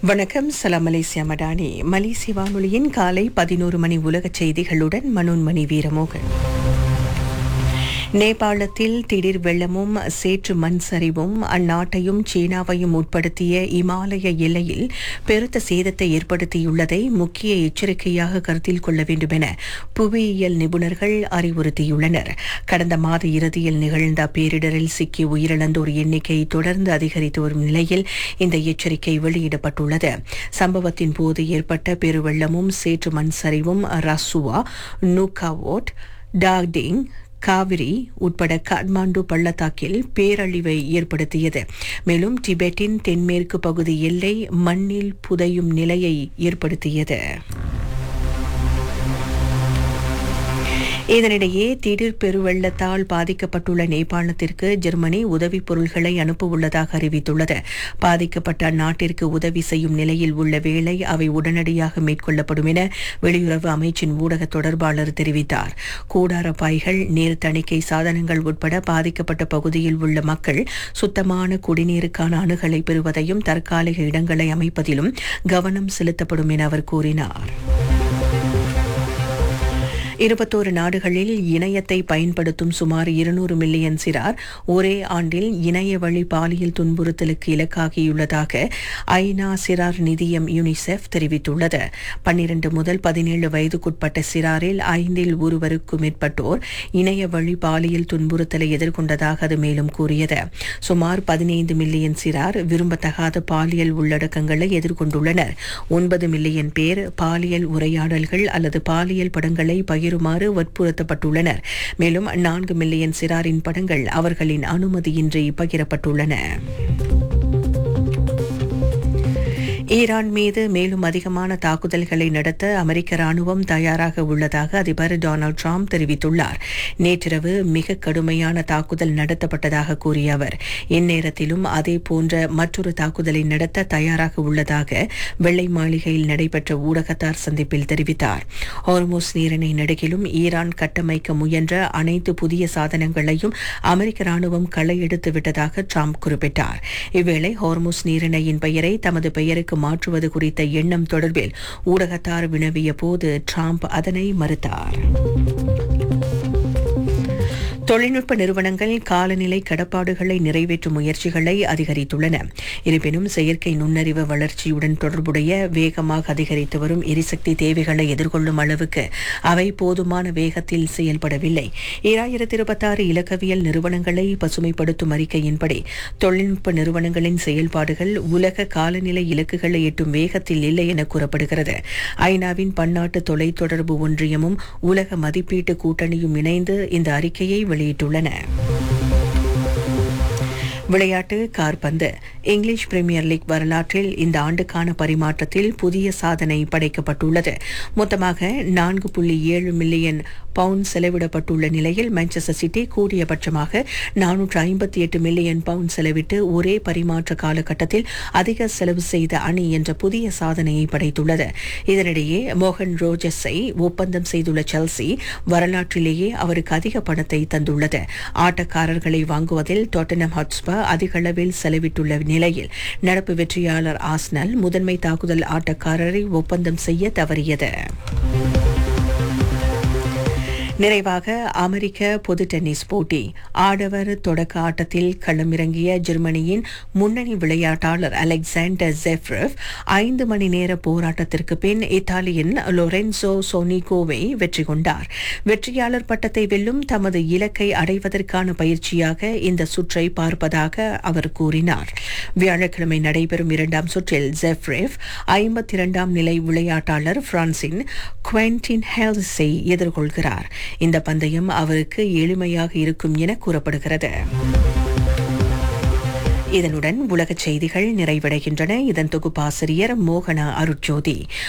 வணக்கம் சலாம் மலேசியா மடானி மலேசிய வானொலியின் காலை பதினோரு மணி உலகச் செய்திகளுடன் மனோன்மணி வீரமோகன் நேபாளத்தில் திடீர் வெள்ளமும் சேற்று மண் சரிவும் அந்நாட்டையும் சீனாவையும் உட்படுத்திய இமாலய எல்லையில் பெருத்த சேதத்தை ஏற்படுத்தியுள்ளதை முக்கிய எச்சரிக்கையாக கருத்தில் கொள்ள வேண்டும் என புவியியல் நிபுணர்கள் அறிவுறுத்தியுள்ளனர் கடந்த மாத இறுதியில் நிகழ்ந்த பேரிடரில் சிக்கி உயிரிழந்தோர் எண்ணிக்கை தொடர்ந்து அதிகரித்து வரும் நிலையில் இந்த எச்சரிக்கை வெளியிடப்பட்டுள்ளது சம்பவத்தின் போது ஏற்பட்ட பெருவெள்ளமும் சேற்று மண் சரிவும் ரசுவா நூகாவோட் டாக்டிங் காவிரி உட்பட காட்மாண்டு பள்ளத்தாக்கில் பேரழிவை ஏற்படுத்தியது மேலும் டிபெட்டின் தென்மேற்கு பகுதி எல்லை மண்ணில் புதையும் நிலையை ஏற்படுத்தியது இதனிடையே திடீர் பெருவெள்ளத்தால் பாதிக்கப்பட்டுள்ள நேபாளத்திற்கு ஜெர்மனி உதவிப் பொருள்களை அனுப்பவுள்ளதாக அறிவித்துள்ளது பாதிக்கப்பட்ட அந்நாட்டிற்கு உதவி செய்யும் நிலையில் உள்ள வேளை அவை உடனடியாக மேற்கொள்ளப்படும் என வெளியுறவு அமைச்சின் ஊடக தொடர்பாளர் தெரிவித்தார் கூடார பாய்கள் நீர் தணிக்கை சாதனங்கள் உட்பட பாதிக்கப்பட்ட பகுதியில் உள்ள மக்கள் சுத்தமான குடிநீருக்கான அணுகலை பெறுவதையும் தற்காலிக இடங்களை அமைப்பதிலும் கவனம் செலுத்தப்படும் என அவர் கூறினார் இருபத்தோரு நாடுகளில் இணையத்தை பயன்படுத்தும் சுமார் இருநூறு மில்லியன் சிறார் ஒரே ஆண்டில் இணைய வழி பாலியல் துன்புறுத்தலுக்கு இலக்காகியுள்ளதாக ஐநா சிறார் நிதியம் யுனிசெஃப் தெரிவித்துள்ளது பன்னிரண்டு முதல் பதினேழு வயதுக்குட்பட்ட சிறாரில் ஐந்தில் ஒருவருக்கும் மேற்பட்டோர் இணைய வழி பாலியல் துன்புறுத்தலை எதிர்கொண்டதாக அது மேலும் கூறியது சுமார் பதினைந்து மில்லியன் சிறார் விரும்பத்தகாத பாலியல் உள்ளடக்கங்களை எதிர்கொண்டுள்ளனர் ஒன்பது மில்லியன் பேர் பாலியல் உரையாடல்கள் அல்லது பாலியல் படங்களை பகிருமாறு வற்புறுத்தப்பட்டுள்ளனர் மேலும் நான்கு மில்லியன் சிறாரின் படங்கள் அவர்களின் அனுமதியின்றி பகிரப்பட்டுள்ளன ஈரான் மீது மேலும் அதிகமான தாக்குதல்களை நடத்த அமெரிக்க ராணுவம் தயாராக உள்ளதாக அதிபர் டொனால்டு டிரம்ப் தெரிவித்துள்ளார் நேற்றிரவு மிக கடுமையான தாக்குதல் நடத்தப்பட்டதாக கூறிய அவர் இந்நேரத்திலும் அதே போன்ற மற்றொரு தாக்குதலை நடத்த தயாராக உள்ளதாக வெள்ளை மாளிகையில் நடைபெற்ற ஊடகத்தார் சந்திப்பில் தெரிவித்தார் ஹோர்மோஸ் நீரிணை நடுகிலும் ஈரான் கட்டமைக்க முயன்ற அனைத்து புதிய சாதனங்களையும் அமெரிக்க ராணுவம் களையெடுத்து விட்டதாக டிரம்ப் குறிப்பிட்டார் இவ்வேளை ஹோர்மோஸ் நீரிணையின் பெயரை தமது பெயருக்கு மாற்றுவது குறித்த எண்ணம் தொடர்பில் ஊடகத்தார் வினவிய போது டிரம்ப் அதனை மறுத்தார் தொழில்நுட்ப நிறுவனங்கள் காலநிலை கடப்பாடுகளை நிறைவேற்றும் முயற்சிகளை அதிகரித்துள்ளன இருப்பினும் செயற்கை நுண்ணறிவு வளர்ச்சியுடன் தொடர்புடைய வேகமாக அதிகரித்து வரும் எரிசக்தி தேவைகளை எதிர்கொள்ளும் அளவுக்கு அவை போதுமான வேகத்தில் செயல்படவில்லை ஈராயிரத்தி இருபத்தாறு இலக்கவியல் நிறுவனங்களை பசுமைப்படுத்தும் அறிக்கையின்படி தொழில்நுட்ப நிறுவனங்களின் செயல்பாடுகள் உலக காலநிலை இலக்குகளை எட்டும் வேகத்தில் இல்லை என கூறப்படுகிறது ஐநாவின் பன்னாட்டு தொலைத்தொடர்பு ஒன்றியமும் உலக மதிப்பீட்டு கூட்டணியும் இணைந்து இந்த அறிக்கையை வெளியிட்டுள்ளன விளையாட்டு கார்பந்து இங்கிலீஷ் பிரீமியர் லீக் வரலாற்றில் இந்த ஆண்டுக்கான பரிமாற்றத்தில் புதிய சாதனை படைக்கப்பட்டுள்ளது மொத்தமாக நான்கு புள்ளி ஏழு மில்லியன் பவுண்ட் செலவிடப்பட்டுள்ள நிலையில் மான்செஸ்டர் சிட்டி கூடியபட்சமாக நானூற்று ஐம்பத்தி எட்டு மில்லியன் பவுண்ட் செலவிட்டு ஒரே பரிமாற்ற காலகட்டத்தில் அதிக செலவு செய்த அணி என்ற புதிய சாதனையை படைத்துள்ளது இதனிடையே மோகன் ரோஜஸை ஒப்பந்தம் செய்துள்ள செல்சி வரலாற்றிலேயே அவருக்கு அதிக பணத்தை தந்துள்ளது ஆட்டக்காரர்களை வாங்குவதில் டொட்டனம் ஹாட்ஸ்பர் அதிக அளவில் செலவிட்டுள்ள நிலையில் நடப்பு வெற்றியாளர் ஆஸ்னல் முதன்மை தாக்குதல் ஆட்டக்காரரை ஒப்பந்தம் செய்ய தவறியது நிறைவாக அமெரிக்க பொது டென்னிஸ் போட்டி ஆடவர் தொடக்க ஆட்டத்தில் களமிறங்கிய ஜெர்மனியின் முன்னணி விளையாட்டாளர் அலெக்சாண்டர் ஜெஃப்ரவ் ஐந்து மணி நேர போராட்டத்திற்கு பின் இத்தாலியின் லொரென்சோ சோனிகோவை வெற்றி கொண்டார் வெற்றியாளர் பட்டத்தை வெல்லும் தமது இலக்கை அடைவதற்கான பயிற்சியாக இந்த சுற்றை பார்ப்பதாக அவர் கூறினார் வியாழக்கிழமை நடைபெறும் இரண்டாம் சுற்றில் ஜெஃப்ரேவ் ஐம்பத்தி இரண்டாம் நிலை விளையாட்டாளர் பிரான்சின் குவென்டின் ஹெல்ஸை எதிர்கொள்கிறார் இந்த பந்தயம் அவருக்கு எளிமையாக இருக்கும் என கூறப்படுகிறது இதனுடன் உலகச் செய்திகள் நிறைவடைகின்றன இதன் தொகுப்பாசிரியர் மோகனா அருட்ஜோதி